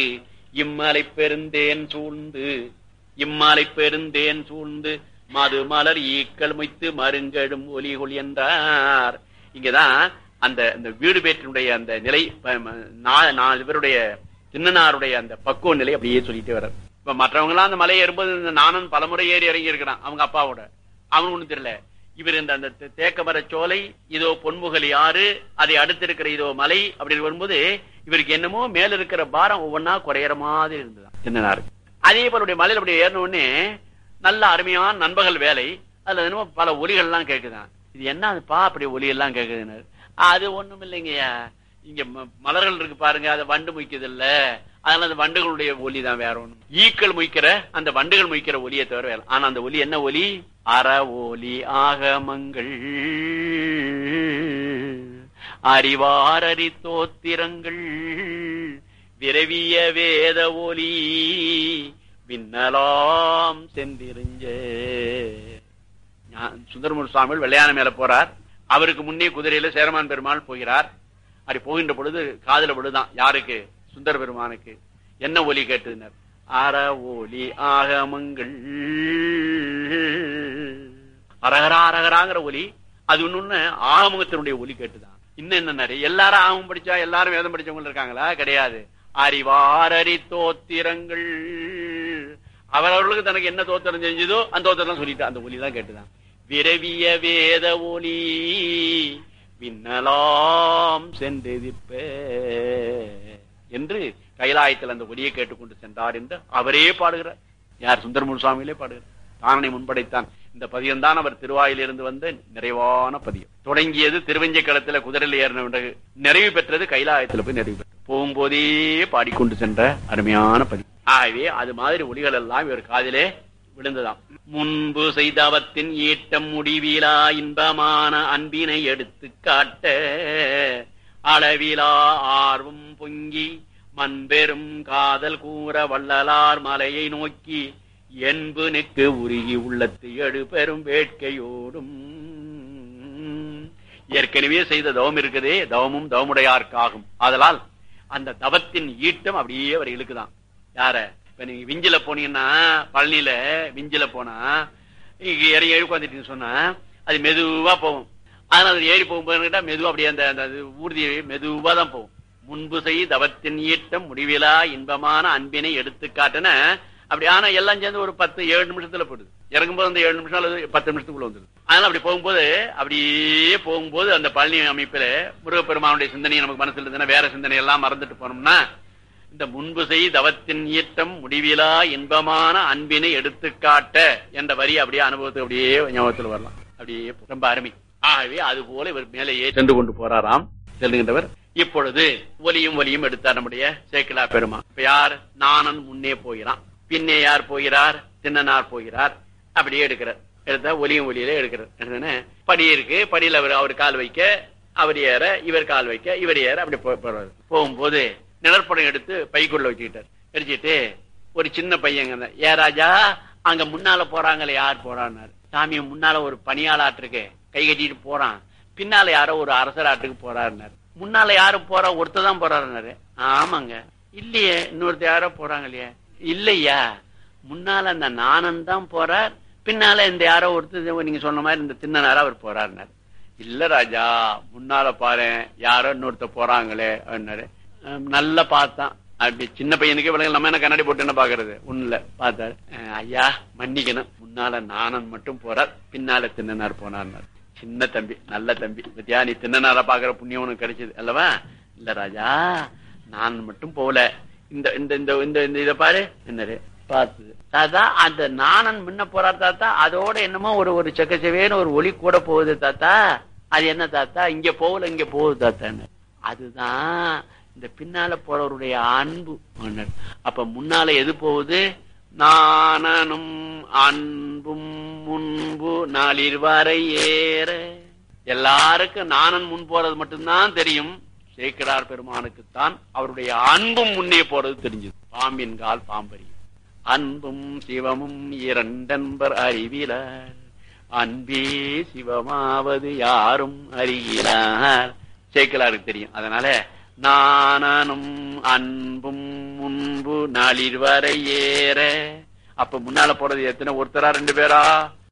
இம்மலை பெருந்தேன் சூழ்ந்து இம்மலை பெருந்தேன் சூழ்ந்து மது மலர் ஈக்கள் மொய்த்து மருங்கடும் ஒலிகொள் என்றார் இங்கதான் அந்த அந்த வீடு பேற்றினுடைய அந்த நிலை ப- ம- நா- நா- இவருடைய தின்னனாருடைய அந்த பக்குவ நிலை அப்படியே சொல்லிட்டே வர்றார் இப்ப மற்றவங்க எல்லாம் அந்த மலை ஏறும்போது இந்த நானன் பலமுறை ஏறி இறங்கி இருக்கிறான் அவங்க அப்பாவோட அவனுக்கு ஒண்ணும் தெரியல இவர் இந்த அந்த தே- தேக்கமர சோலை இதோ பொன்முகலி ஆறு அதை அடுத்து இருக்கிற இதோ மலை அப்படி வரும்போது இவருக்கு என்னமோ மேல இருக்கிற பாரம் ஒவ்வொன்னா குறையற மாதிரி இருந்தது தின்னனாரு அதே போல மலையில அப்படி ஏறின உடனே நல்ல அருமையான நண்பகல் வேலை அதுல என்னமோ பல ஒலிகள் எல்லாம் கேக்குதான் இது என்ன அதுப்பா அப்படி ஒலி எல்லாம் கேக்குதுன்னு அது ஒண்ணும் இல்லைங்கய்யா இங்க ம- மலர்கள் இருக்கு பாருங்க அதை வண்டு முய்க்குது இல்ல அதனால அந்த வண்டுகளுடைய ஒலி தான் வேற ஒண்ணும் ஈக்கள் முய்க்கிற அந்த வண்டுகள் முய்க்கிற ஒலியை தவிர வேற ஆனா அந்த ஒலி என்ன ஒலி அற ஒலி ஆகமங்கள் அறிவாரறி தோத்திரங்கள் விரவிய வேத ஒலி விண்ணலாம் சென்றிருஞ்ச சுந்தரமூர் சுவாமிகள் வெள்ளையான மேல போறார் அவருக்கு முன்னே குதிரையில சேரமான் பெருமாள் போகிறார் அப்படி போகின்ற பொழுது காதல விழுதான் யாருக்கு சுந்தர பெருமானுக்கு என்ன ஒலி கேட்டுனர் அற ஒலி ஆகமங்கள் அரகரா அரகராங்கிற ஒலி அது ஒண்ணு ஆகமங்கத்தினுடைய ஒலி கேட்டுதான் இன்னும் என்ன நிறைய எல்லாரும் ஆகமம் படிச்சா எல்லாரும் வேதம் படிச்சவங்க இருக்காங்களா கிடையாது அறிவாரறி தோத்திரங்கள் அவரவர்களுக்கு தனக்கு என்ன தோத்திரம் செஞ்சதோ அந்த தோத்திரம் சொல்லிட்டு அந்த ஒலி தான் கேட்டுதான் விரவிய வேத ஒலி விண்ணலாம் சென்றெதிர்ப்ப என்று கைலாயத்தில் அந்த ஒலியை கேட்டுக்கொண்டு சென்றார் என்று அவரே பாடுகிறார் யார் சுந்தரமூர் சுவாமியிலே பாடுகிறார் தானனை முன்படைத்தான் இந்த பதியம் தான் அவர் திருவாயிலிருந்து வந்த நிறைவான பதியம் தொடங்கியது திருவஞ்சை களத்துல குதிரையில் ஏறின நிறைவு பெற்றது கைலாயத்தில் போய் நிறைவு பெற்றது போகும்போதே பாடிக்கொண்டு சென்ற அருமையான பதியம் ஆகவே அது மாதிரி ஒலிகள் எல்லாம் இவர் காதிலே விழுந்ததாம் முன்பு செய்தவத்தின் ஈட்டம் முடிவிலா இன்பமான அன்பினை எடுத்து காட்ட அளவிலா ஆர்வம் பொங்கி மண்பெரும் காதல் கூற வள்ளலார் மலையை நோக்கி என்பு நெக்கு உருகி உள்ளத்து எடு பெரும் வேட்கையோடும் ஏற்கனவே செய்த தவம் இருக்குதே தவமும் தவமுடையார்க்காகும் அதனால் அந்த தவத்தின் ஈட்டம் அப்படியே அவர் இழுக்குதான் யார இப்ப நீங்க விஞ்சில போனீங்கன்னா பழனியில விஞ்சில போனா இங்க ஏறி ஏறி உட்காந்துட்டீங்கன்னு சொன்னா அது மெதுவா போகும் அதனால அது ஏறி போகும்போது மெதுவா அப்படியே அந்த அந்த ஊர்தி மெதுவா தான் போகும் முன்பு செய் தவத்தின் ஈட்டம் முடிவிலா இன்பமான அன்பினை எடுத்து காட்டுன அப்படி ஆனா எல்லாம் சேர்ந்து ஒரு பத்து ஏழு நிமிஷத்துல போடுது இறங்கும்போது அந்த ஏழு நிமிஷம் அல்லது பத்து நிமிஷத்துக்குள்ள வந்துடும் அதனால அப்படி போகும்போது அப்படியே போகும்போது அந்த பழனி அமைப்புல முருகப்பெருமானுடைய சிந்தனையை நமக்கு மனசுல இருந்ததுன்னா வேற சிந்தனை எல்லாம் மறந்துட்டு போனோம்னா இந்த முன்பு செய் தவத்தின் ஈட்டம் முடிவிலா இன்பமான அன்பினை எடுத்துக்காட்ட என்ற வரி அப்படியே அனுபவத்துக்கு அப்படியே ஞாபகத்தில் வரலாம் அப்படியே ரொம்ப அருமை ஆகவே அது போல இவர் மேலேயே சென்று கொண்டு போறாராம் செல்லுகின்றவர் இப்பொழுது ஒலியும் ஒலியும் எடுத்தார் நம்முடைய சேக்கிலா பெருமா இப்ப யார் நானன் முன்னே போகிறான் பின்னே யார் போகிறார் தின்னனார் போகிறார் அப்படியே எடுக்கிறார் எடுத்தா ஒலியும் ஒலியில எடுக்கிறார் படி இருக்கு படியில அவர் அவர் கால் வைக்க அவர் ஏற இவர் கால் வைக்க இவர் ஏற அப்படி போறாரு போகும்போது நிழற்படம் எடுத்து பைக்குள்ள வச்சுக்கிட்டார் வச்சுட்டு ஒரு சின்ன பையங்க ஏ ராஜா அங்க முன்னால போறாங்களே யார் போறான்னாரு சாமி முன்னால ஒரு பணியாளாட்டுருக்கு கை கட்டிட்டு போறான் பின்னால யாரோ ஒரு அரசராட்டுக்கு போறாருனாரு முன்னால யாரும் போறா ஒருத்தர் தான் போறாருனாரு ஆமாங்க இல்லையே இன்னொருத்தர் யாரோ போறாங்க இல்லையா இல்லையா முன்னால அந்த நானன் தான் போறார் பின்னால இந்த யாரோ ஒருத்தர் நீங்க சொன்ன மாதிரி இந்த தின்னனாரா அவர் போறாருனாரு இல்ல ராஜா முன்னால பாரு யாரோ இன்னொருத்த போறாங்களே அப்படின்னாரு நல்லா பார்த்தான் அப்படி சின்ன பையனுக்கு விலங்கு நம்ம என்ன கண்ணாடி போட்டு என்ன பாக்குறது ஒண்ணுல பார்த்தாரு ஐயா மன்னிக்கணும் முன்னால நானன் மட்டும் போறார் பின்னால தின்னனார் போனார் சின்ன தம்பி நல்ல தம்பி பத்தியா நீ தின்னனாரா பாக்குற புண்ணியம் உனக்கு கிடைச்சது அல்லவா இல்ல ராஜா நான் மட்டும் போகல இந்த இந்த இந்த இந்த இந்த இத பாரு என்னரு பார்த்தது தாத்தா அந்த நானன் முன்ன போறார் தாத்தா அதோட என்னமோ ஒரு ஒரு செக்கச்சவேன்னு ஒரு ஒளி கூட போகுது தாத்தா அது என்ன தாத்தா இங்க போகல இங்க போகுது தாத்தான்னு அதுதான் இந்த பின்னால போறவருடைய அன்பு அப்ப முன்னால எது போகுது நானனும் அன்பும் முன்பு நாளில் வரை ஏற எல்லாருக்கும் நானன் முன் போறது மட்டும்தான் தெரியும் சேக்கடார் பெருமானுக்குத்தான் அவருடைய அன்பும் முன்னே போறது தெரிஞ்சது பாம்பின் கால் பாம்பரி அன்பும் சிவமும் இரண்டன்பர் அறிவிலார் அன்பே சிவமாவது யாரும் அறிகிறார் சேக்கலாருக்கு தெரியும் அதனால நானும் அன்பும் முன்பு நாளில் வரை ஏற அப்ப முன்னால போறது எத்தனை ஒருத்தரா ரெண்டு பேரா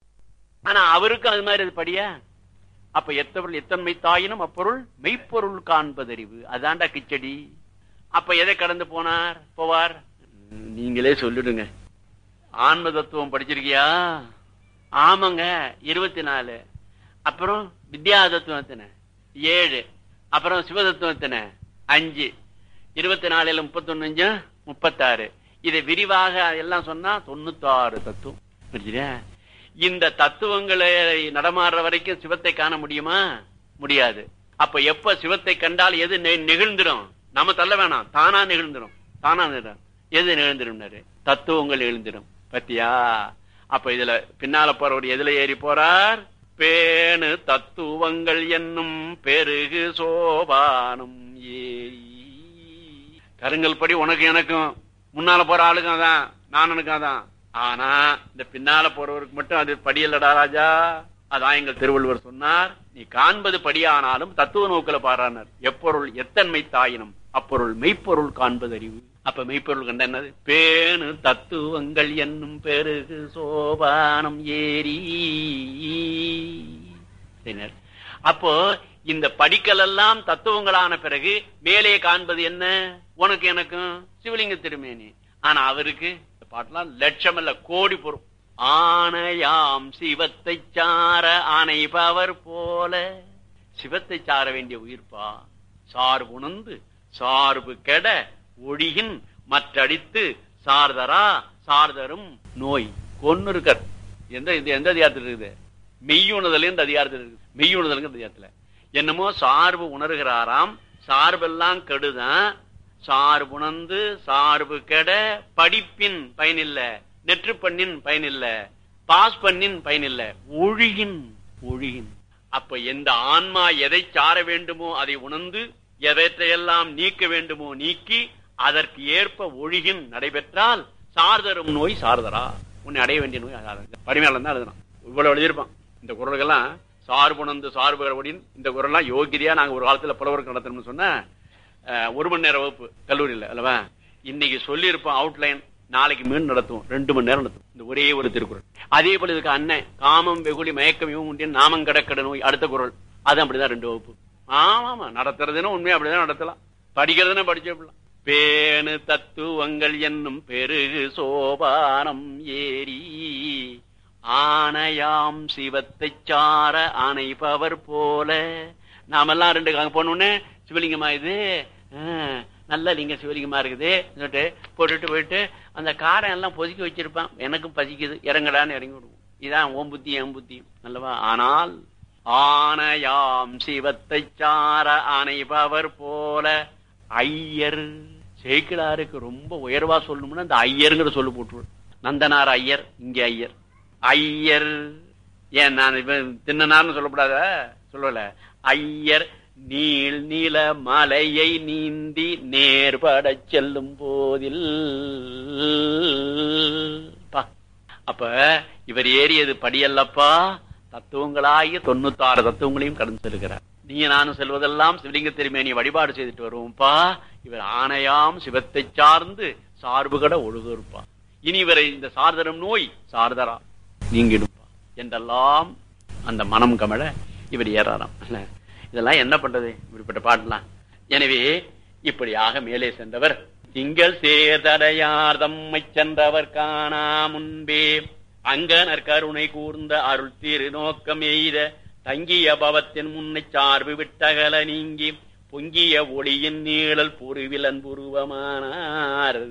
ஆனா அவருக்கு அது மாதிரி அது படியா அப்ப எத்தவர்கள் எத்தன்மை தாயினும் அப்பொருள் மெய்ப்பொருள் காண்பதறிவு அதான்டா கிச்சடி அப்ப எதை கடந்து போனார் போவார் நீங்களே சொல்லிடுங்க ஆன்ம தத்துவம் படிச்சிருக்கியா ஆமாங்க இருபத்தி நாலு அப்புறம் வித்யா தத்துவம் எத்தனை ஏழு அப்புறம் சிவதத்துவம் எத்தனை அஞ்சு இருபத்தி நாலுல முப்பத்தொன்னு அஞ்சு முப்பத்தாறு இதை விரிவாக எல்லாம் சொன்னா தொண்ணூத்தாறு தத்துவம் புரிஞ்சுதா இந்த தத்துவங்களை நடமாடுற வரைக்கும் சிவத்தை காண முடியுமா முடியாது அப்ப எப்ப சிவத்தை கண்டால் எது நெகிழ்ந்துடும் நம்ம தள்ள வேணாம் தானா நெகிழ்ந்துடும் தானா நிகழும் எது நிகழ்ந்துடும் தத்துவங்கள் எழுந்திடும் பத்தியா அப்ப இதுல பின்னால போறவர் எதுல ஏறி போறார் பேணு தத்துவங்கள் என்னும் பெருகு சோபானம் ஏ கருங்கல் படி உனக்கு எனக்கும் முன்னால போற ஆளுக்கும் அதான் நானனுக்கும் அதான் ஆனா இந்த பின்னால போறவருக்கு மட்டும் அது படி இல்லடா ராஜா அதான் எங்கள் திருவள்ளுவர் சொன்னார் நீ காண்பது படியானாலும் தத்துவ நோக்கில பாரானார் எப்பொருள் எத்தன்மை தாயினும் அப்பொருள் மெய்ப்பொருள் காண்பது அறிவு அப்ப மெய்ப்பொருள் கண்ட என்னது பேணு தத்துவங்கள் என்னும் பெருகு சோபானம் ஏரி சரினர். அப்போ இந்த படிக்கல் எல்லாம் தத்துவங்களான பிறகு மேலே காண்பது என்ன உனக்கு எனக்கும் சிவலிங்க திருமேனி ஆனா அவருக்கு இந்த பாட்டெல்லாம் லட்சம் அல்ல கோடி பொருள் ஆனையாம் சிவத்தை சார அணைபவர் போல சிவத்தை சார வேண்டிய உயிர்ப்பா சார்பு உணர்ந்து சார்பு கெட ஒழிகின் மற்றடித்து சார்தரா சார்தரும் நோய் கொன்னு இருக்கார் எந்த இது எந்த அதிகாரத்தில் இருக்குது மெய்யுணர்தல் இந்த அதிகாரத்தில் இருக்குது மெய்யுணர்தல் இந்த அதிகாரத்துல என்னமோ சார்பு உணர்கிறாராம் சார்பெல்லாம் கெடுதான் சார்புணர்ந்து சார்பு கெட படிப்பின் பயனில்ல நெற்று பண்ணின் பயனில்ல பாஸ் பண்ணின் பயனில்ல ஒழிகின் ஒழிகின் அப்ப எந்த ஆன்மா எதை சார வேண்டுமோ அதை உணர்ந்து எவற்றையெல்லாம் நீக்க வேண்டுமோ நீக்கி அதற்கு ஏற்ப ஒழிகின் நடைபெற்றால் சார்தரும் நோய் சார்தரா உன்னை அடைய வேண்டிய நோய் சார்தரா. படிமையாளன் தான் எழுதணும் இவ்வளவு எழுதியிருப்பான் இந்த குரல்கள்லாம் சார்புணர்ந்து சார்பு ஒடின் இந்த குரல்லாம் யோகிதையா நாங்க ஒரு காலத்துல புலவருக்கு நடத்தணும்னு சொன்ன அஹ், ஒரு மணி நேர வகுப்பு கல்லூரியில அல்லவா இன்னைக்கு சொல்லியிருப்போம் அவுட்லைன் நாளைக்கு மீன் நடத்துவோம் ரெண்டு மணி நேரம் நடத்துவோம் இந்த ஒரே ஒரு திருக்குறள் அதே போல இதுக்கு அண்ணன் காமம் வெகுளி மயக்கம் இவன் உண்டியன் நாமம் கடக்கட நோய் அடுத்த குரல் அது அப்படிதான் ரெண்டு வகுப்பு ஆமா ஆமா நடத்துறதுன்னா உண்மையா அப்படிதான் நடத்தலாம் படிக்கிறதுன்னா படிச்சப்படலாம் பேணு தத்துவங்கள் என்னும் பெருகு சோபானம் ஏரி ஆனையாம் சிவத்தை சார அணைபவர் போல நாமெல்லாம் ரெண்டு அங்க போனோடனே சிவலிங்கமா இது ஆ, நல்ல லிங்கம் சிவலிங்கமா இருக்குது சொல்லிட்டு போட்டுட்டு போயிட்டு அந்த காரை எல்லாம் பொதுக்கி வச்சிருப்பான் எனக்கும் பசிக்குது இறங்கடான்னு இறங்கி விடுவோம் இதான் ஓம் புத்தியும் என் புத்தியும் அல்லவா ஆனால் ஆனையாம் சிவத்தை சார அணைபவர் போல ஐயர் சேக்கிழாருக்கு ரொம்ப உயர்வா சொல்லணும்னா அந்த ஐயருங்கிற சொல்லு போட்டு நந்தனார் ஐயர் இங்க ஐயர் ஐயர் ஏன் நான் இவன் தின்னனார்னு சொல்லக்கூடாத சொல்லல ஐயர் நீள் நீல மலையை நீந்தி நேர்பட செல்லும் போதில் பா. அப்ப இவர் ஏறியது படியல்லப்பா தத்துவங்களாகிய தொண்ணூத்தாறு தத்துவங்களையும் கடந்து செல்கிறார் நீங்க நானும் செல்வதெல்லாம் சிவலிங்க திருமேனி வழிபாடு செய்துட்டு வருவோம்ப்பா இவர் ஆணையாம் சிவத்தை சார்ந்து சார்புகட ஒழுகுப்பா இனி இவரை இந்த சார்தரும் நோய் சார்தரா நீங்கிடும்பா என்றெல்லாம் அந்த மனம் கமழ இவர் ஏறாராம் இல்ல? இதெல்லாம் என்ன பண்றது இப்படிப்பட்ட பாட்டெல்லாம் எனவே இப்படியாக மேலே சென்றவர் திங்கள் சேர்தடையார் தம்மை சென்றவர் காணா முன்பே அங்கனர் கருணை கூர்ந்த அருள் திரு நோக்கம் எய்த தங்கிய பவத்தின் முன்னை சார்பு விட்டகல நீங்கி பொங்கிய ஒளியின் நீழல் புருவிலன் புருவமானார்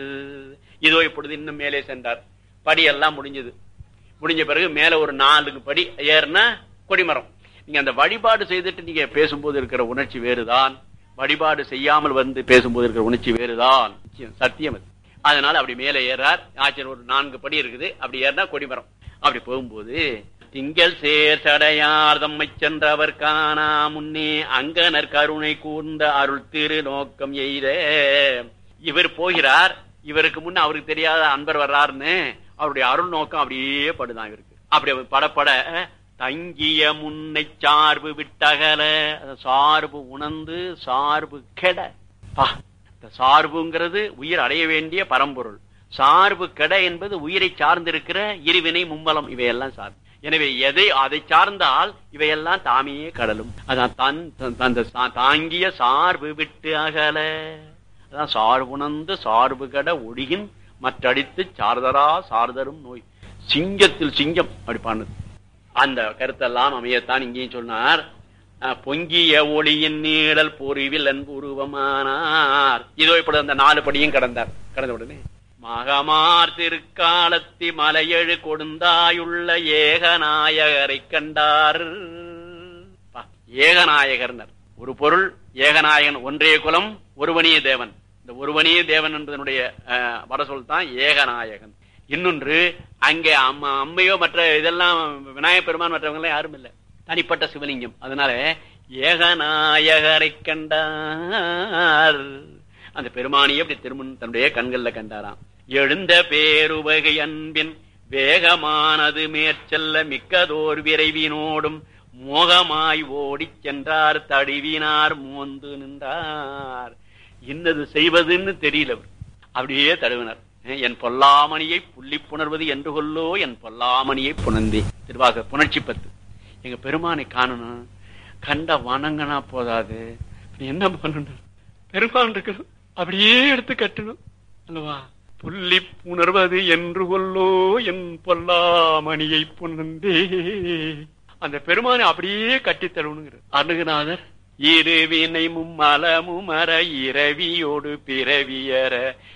இதோ இப்பொழுது இன்னும் மேலே சென்றார் படியெல்லாம் முடிஞ்சது முடிஞ்ச பிறகு மேல ஒரு நாலு படி ஏறினா கொடிமரம் நீங்க அந்த வழிபாடு செய்துட்டு நீங்க பேசும்போது இருக்கிற உணர்ச்சி வேறுதான் வழிபாடு செய்யாமல் வந்து பேசும்போது இருக்கிற உணர்ச்சி வேறுதான் நிச்சயம், சத்தியம் அது அதனால அப்படி மேலே ஏறார் ஆச்சர் ஒரு நான்கு படி இருக்குது அப்படி ஏறினா கொடிமரம் அப்படி போகும்போது திங்கள் சேர் சடையார் தம்மை சென்றவர் காணா முன்னே அங்கனர் கருணை கூர்ந்த அருள் திரு நோக்கம் எய்த இவர் போகிறார் இவருக்கு முன்ன அவருக்கு தெரியாத அன்பர் வர்றாருன்னு அவருடைய அருள் நோக்கம் அப்படியே படுதான் இவருக்கு அப்படி அவர் படப்பட தங்கிய முன்னை சார்பு விட்டகல அந்த சார்பு உணர்ந்து சார்பு கெட பா, இந்த சார்புங்கிறது உயிர் அடைய வேண்டிய பரம்பொருள் சார்பு கெட என்பது உயிரை சார்ந்திருக்கிற இருவினை மும்மலம் இவையெல்லாம் சார்பு எனவே எதை அதை சார்ந்தால் இவையெல்லாம் தாமே கடலும் அதான் தன் தன்- அந்த சா- தாங்கிய சார்பு விட்டு அகல அதான் சார்புணர்ந்து சார்பு கட ஒழிகின் மற்றடித்து சார்தரா சார்தரும் நோய் சிங்கத்தில் சிங்கம் அப்படி பாடுனது அந்த கருத்தெல்லாம் அமையத்தான் இங்கேயும் சொன்னார் அஹ், பொங்கிய ஒளியின் நீழல் பொறிவில் அன்புருவமானார் இதோ இப்படி அந்த நாலு படியும் கடந்தார் கடந்த உடனே மகமார் திருக்காலத்தி மலையெழு கொடுந்தாயுள்ள ஏகநாயகரை கண்டார் பா, ஏகநாயகர்னர் ஒரு பொருள் ஏகநாயகன் ஒன்றே குலம் ஒருவனிய தேவன் இந்த ஒருவனிய தேவன் என்பதனுடைய அஹ், வடசொல் தான் ஏகநாயகன் இன்னொன்று அங்கே அம்மா அம்மையோ மற்ற இதெல்லாம் விநாயகப் பெருமான் மற்றவங்க எல்லாம் யாரும் இல்லை தனிப்பட்ட சிவலிங்கம் அதனால ஏகநாயகரை கண்டார் அந்த பெருமானியை அப்படி திருமண் தன்னுடைய கண்கள்ல கண்டாராம் எழுந்த பேருவகை அன்பின் வேகமானது மேற்செல்ல மிக்கதோர் விரைவினோடும் மோகமாய் ஓடிச் சென்றார் தடிவினார் மோந்து நின்றார் இன்னது செய்வதுன்னு தெரியல அவர். அப்படியே தழுவினார் என் பொல்லாமணியை புள்ளி புணர்வது என்று கொல்லோ என் பொல்லாமணியை புணர்ந்தே திருவாக புணர்ச்சி பத்து எங்க பெருமானை காணணும் கண்ட வணங்கனா போதாது நீ என்ன பண்ணணும் பெருமான் இருக்கணும் அப்படியே எடுத்து கட்டணும் அல்லவா புள்ளி புணர்வது என்று கொல்லோ என் பொல்லாமணியை புணர்ந்தே அந்த பெருமானை அப்படியே கட்டி தருவனுங்கிறது அருணகிநாதர் இருவினை மும்மலமுமர இரவியோடு பிறவியற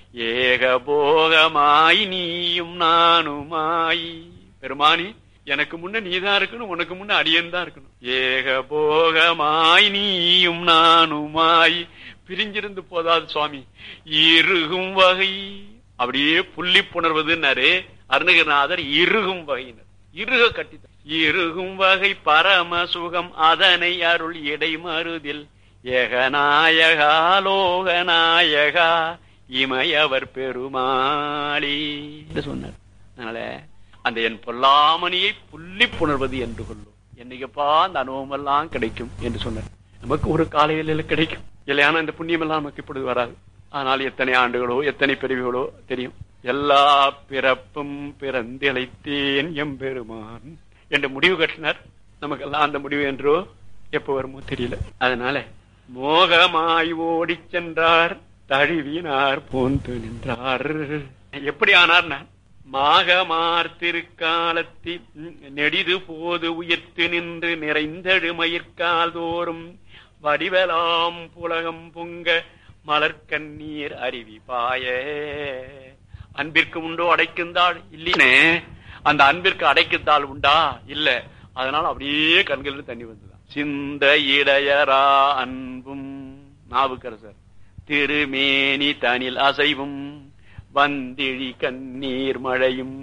ஏகபோகமாய் நீயும் நானுமாய் பெருமானி எனக்கு முன்ன நீதான் இருக்கணும் உனக்கு முன்ன அடியன் தான் இருக்கணும் ஏகபோகமாய் நீயும் நானுமாய் பிரிஞ்சிருந்து போதாது சுவாமி இருகும் வகை அப்படியே புள்ளி புணர்வதுன்னாரு அருணகிரிநாதர் இருகும் வகையினர் இருக கட்டி இருகும் வகை பரம சுகம் அதனை அருள் இடை மருதில் ஏகநாயகா லோகநாயகா இமையவர் பெருமாளி என்று சொன்னார் அதனால அந்த என் பொல்லாமணியை புள்ளி புணர்வது என்று கொள்ளும் என்னைக்குப்பா அந்த அனுபவம் எல்லாம் கிடைக்கும் என்று சொன்னார் நமக்கு ஒரு காலையில் கிடைக்கும் இல்லையான இந்த புண்ணியம் எல்லாம் நமக்கு இப்பொழுது வராது ஆனால் எத்தனை ஆண்டுகளோ எத்தனை பிரிவுகளோ தெரியும் எல்லா பிறப்பும் பிறந்திழைத்தேன் எம்பெருமான் என்று முடிவு கட்டினார் நமக்கெல்லாம் அந்த முடிவு என்றோ எப்ப வருமோ தெரியல அதனால மோகமாய் ஓடிச் சென்றார் தழுவினார் போந்து நின்றார் எப்படி ஆனார் மாகமார் திருக்காலத்தில் நெடிது போது உயிர்த்து நின்று நிறைந்தழு மயிர்கால் தோறும் வடிவலாம் புலகம் பொங்க மலர்கண்ணீர் அருவி பாய அன்பிற்கு உண்டோ அடைக்குந்தாள் இல்லைனே அந்த அன்பிற்கு அடைக்குத்தாள் உண்டா இல்ல அதனால அப்படியே கண்களில் தண்ணி வந்துதான் சிந்த இடையரா அன்பும் நாவுக்கரசர் திருமேனி தனில் அசைவும் வந்திழி கண்ணீர் மழையும்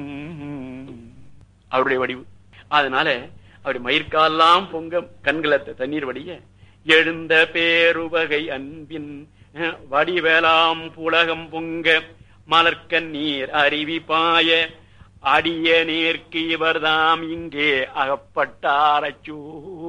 அவருடைய வடிவு அதனால அப்படி மயிர்காலாம் பொங்க கண்களை தண்ணீர் வடிய எழுந்த பேருவகை அன்பின் அஹ், வடிவலாம் புலகம் பொங்க மலர்க்கண்ணீர் அருவி பாய அடிய நேர்க்கு இவர்தாம் இங்கே அகப்பட்டார் அச்சோ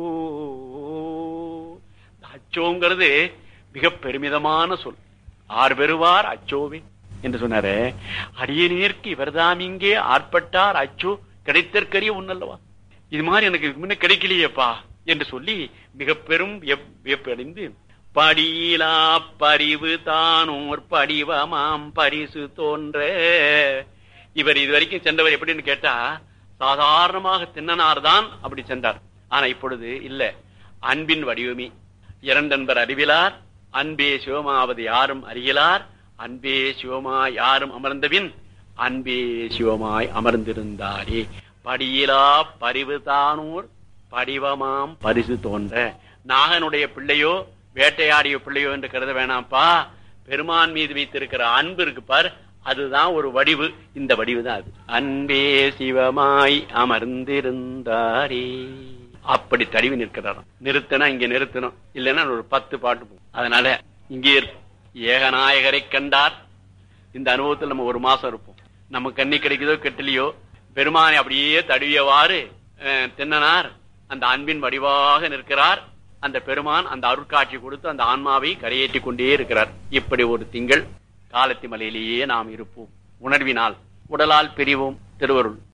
அச்சோங்கிறது மிக பெருமிதமான சொல் ஆர் பெறுவார் அச்சோவே என்று சொன்னாரு அடியநேர்க்கு இவர்தாம் இங்கே ஆர்ப்பட்டார் அச்சோ கிடைத்தற்கரிய ஒன்னல்லவா இது மாதிரி எனக்கு இதுக்கு முன்ன கிடைக்கலையேப்பா என்று சொல்லி மிக பெரும் வியப்- வியப்படைந்து படியிலா பரிவு தானோர் படிவமாம் பரிசு தோன்ற இவர் இதுவரைக்கும் சென்றவர் எப்படின்னு கேட்டா சாதாரணமாக தின்னனார் தான் அப்படி சென்றார் ஆனா இப்பொழுது இல்ல அன்பின் வடிவமே இரண்டன்பர் அறிவிலார் அன்பே சிவமாவது யாரும் அறியலார் அன்பே சிவமாய் யாரும் அமர்ந்தபின் அன்பே சிவமாய் அமர்ந்திருந்தாரே படியிலா பரிவு தானூர் படிவமாம் பரிசு தோன்ற நாகனுடைய பிள்ளையோ வேட்டையாடிய பிள்ளையோ என்று கருத வேணாம்ப்பா பெருமான் மீது வைத்திருக்கிற அன்பு இருக்கு பார் அதுதான் ஒரு வடிவு இந்த வடிவு தான் அது அன்பே சிவமாய் அமர்ந்திருந்தாரே அப்படி தடிவு நிற்கிறாராம் நிறுத்தினா இங்க நிறுத்தணும் இல்லைன்னா ஒரு பத்து பாட்டு போகும் அதனால இங்கே இருப்போம். ஏகநாயகரை கண்டார் இந்த அனுபவத்தில் நம்ம ஒரு மாசம் இருப்போம் நம்ம கண்ணி கிடைக்குதோ கெட்டலையோ பெருமானை அப்படியே தழுவியவாறு அஹ், தின்னனார் அந்த அன்பின் வடிவாக நிற்கிறார் அந்த பெருமான் அந்த அருட்காட்சி கொடுத்து அந்த ஆன்மாவை கரையேற்றி கொண்டே இருக்கிறார் இப்படி ஒரு திங்கள் காலத்தி மலையிலேயே நாம் இருப்போம் உணர்வினால் உடலால் பிரிவோம் திருவருள்